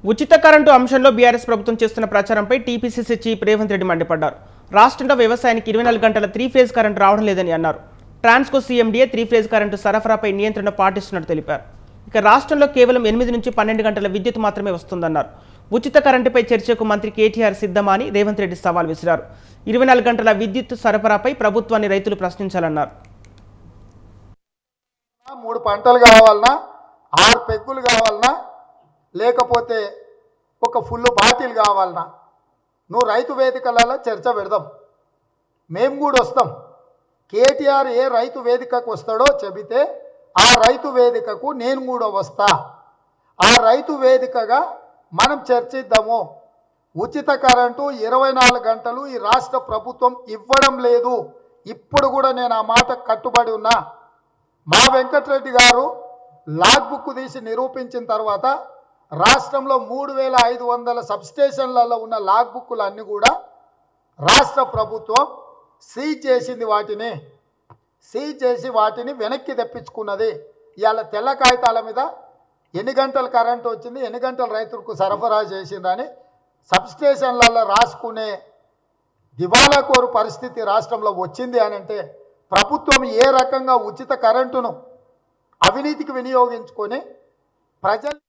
ఉచిత కరెంటు అంశంలో బీఆర్ఎస్ ప్రభుత్వం చేస్తున్న ప్రచారంపై టీపీసీసీ చీఫ్ రేవంత్ రెడ్డి మండిపడ్డారు రాష్ట్రంలో వ్యవసాయానికి ఇరవై నాలుగు గంటల త్రీ ఫేజ్ కరెంటు రావడం లేదని అన్నారు ట్రాన్స్కో సీఎండీఏ త్రీ ఫేజ్ కరెంటు సరఫరాపై నియంత్రణ పాటిస్తున్నట్టు తెలిపారు ఇక రాష్ట్రంలో కేవలం ఎనిమిది నుంచి పన్నెండు గంటల విద్యుత్ మాత్రమే వస్తుందన్నారు ఉచిత కరెంటుపై చర్చకు మంత్రి కేటీఆర్ సిద్ధమా అని రేవంత్ రెడ్డి సవాల్ విసిరారు ఇరవై నాలుగు గంటల విద్యుత్ సరఫరాపై ప్రభుత్వాన్ని రైతులు ప్రశ్నించాలన్నారు మూడు పంటలు కావాలన్నా ఆరు పెగ్గులు కావాలన్నా లేకపోతే ఒక ఫుల్ బాటిల్ కావాలన్నా నువ్వు రైతు వేదికలలో చర్చ పెడదాం మేము కూడా వస్తాం కేటీఆర్ ఏ రైతు వేదికకు వస్తాడో చెబితే ఆ రైతు వేదికకు నేను కూడా వస్తా ఆ రైతు వేదికగా మనం చర్చిద్దాము ఉచిత కరెంటు ఇరవై నాలుగు గంటలు ఈ రాష్ట్ర ప్రభుత్వం ఇవ్వడం లేదు ఇప్పుడు కూడా నేను ఆ మాట కట్టుబడి ఉన్నా మా వెంకటరెడ్డి గారు లాగ్ బుక్ తీసి నిరూపించిన తర్వాత రాష్ట్రంలో మూడు వేల ఐదు వందల సబ్స్టేషన్లలో ఉన్న లాగ్ బుక్కులు అన్నీ కూడా రాష్ట్ర ప్రభుత్వం సీజ్ చేసింది వాటిని సీజ్ చేసి వాటిని వెనక్కి తెప్పించుకున్నది ఇవాళ తెల్ల కాగితాల మీద ఎన్ని గంటలు కరెంట్ వచ్చింది ఎన్ని గంటలు రైతులకు సరఫరా చేసిందని సబ్స్టేషన్లలో రాసుకునే దివాలా కోరు పరిస్థితి రాష్ట్రంలో వచ్చింది అని అంటే ప్రభుత్వం ఏ రకంగా ఉచిత కరెంటును అవినీతికి వినియోగించుకొని ప్రజలు